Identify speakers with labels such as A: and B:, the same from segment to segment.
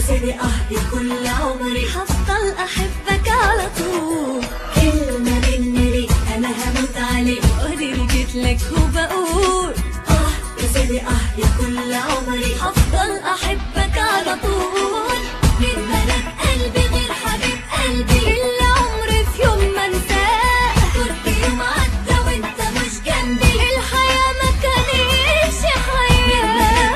A: سيدي اه يا كل عمري
B: هفضل احبك على طول
A: كلمة مني ليك انا هموت عليك
B: ودي جيت لك وبقول
A: اه يا سيدي اه يا كل عمري
B: هفضل احبك على طول من ملك قلبي غير حبيب قلبي اللي عمري في يوم ما انساه
A: كنت يوم عدى وانت مش جنبي
B: الحياة ما كانتش حياة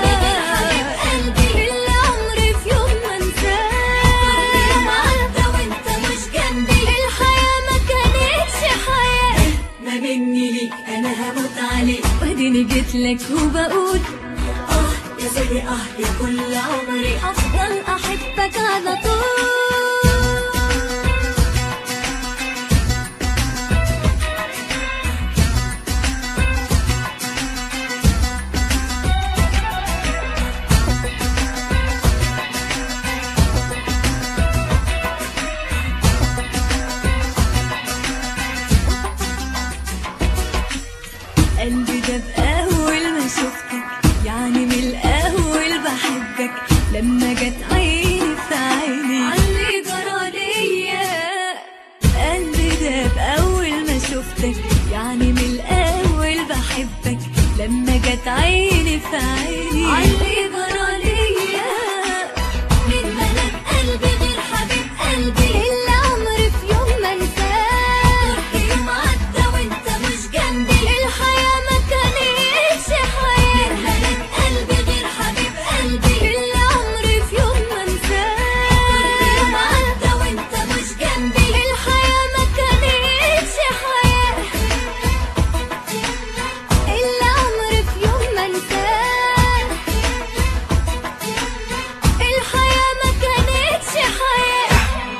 A: قلبي
B: اللي عمري في يوم ما انساه
A: يوم عدى وانت مش جنبي
B: الحياة ما كانتش حياة
A: ما مني ليك انا هموت عليك
B: واديني جيت لك وبقول
A: اه يا سيدي اه يا كل عمري
B: هفضل احبك على طول قلبي ده بأول ما شفتك يعني من الأول بحبك لما جت عيني في عيني علي جرى ليا قلبي ده بأول ما شفتك يعني من الأول بحبك لما جت عيني في عيني علي جرى ليا
A: من ملك قلبي غير حبيب قلبي
B: اللي عمري في يوم ما انساه
A: كنت يوم عدى وانت مش جنبي
B: الحياة ما كانتش حياة
A: ملك قلبي غير حبيب قلبي
B: اللي عمري في يوم ما انساه
A: يوم عدى وانت مش جنبي
B: الحياة ما كانتش حياة اللي عمري في يوم ما انساه الحياة ما كانتش حياة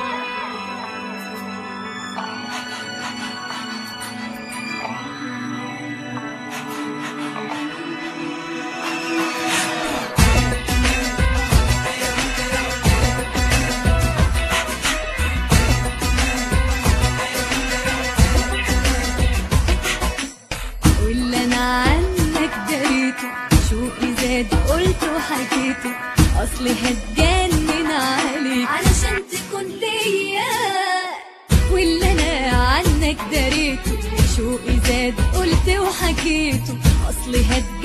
B: واللي انا عنك دريته شوقي زاد قلت وحكيته اصلي هتجنن عليك علشان تكون ليا واللي انا عنك دريته شوقي زاد قلت وحكيته اصلي هتجنن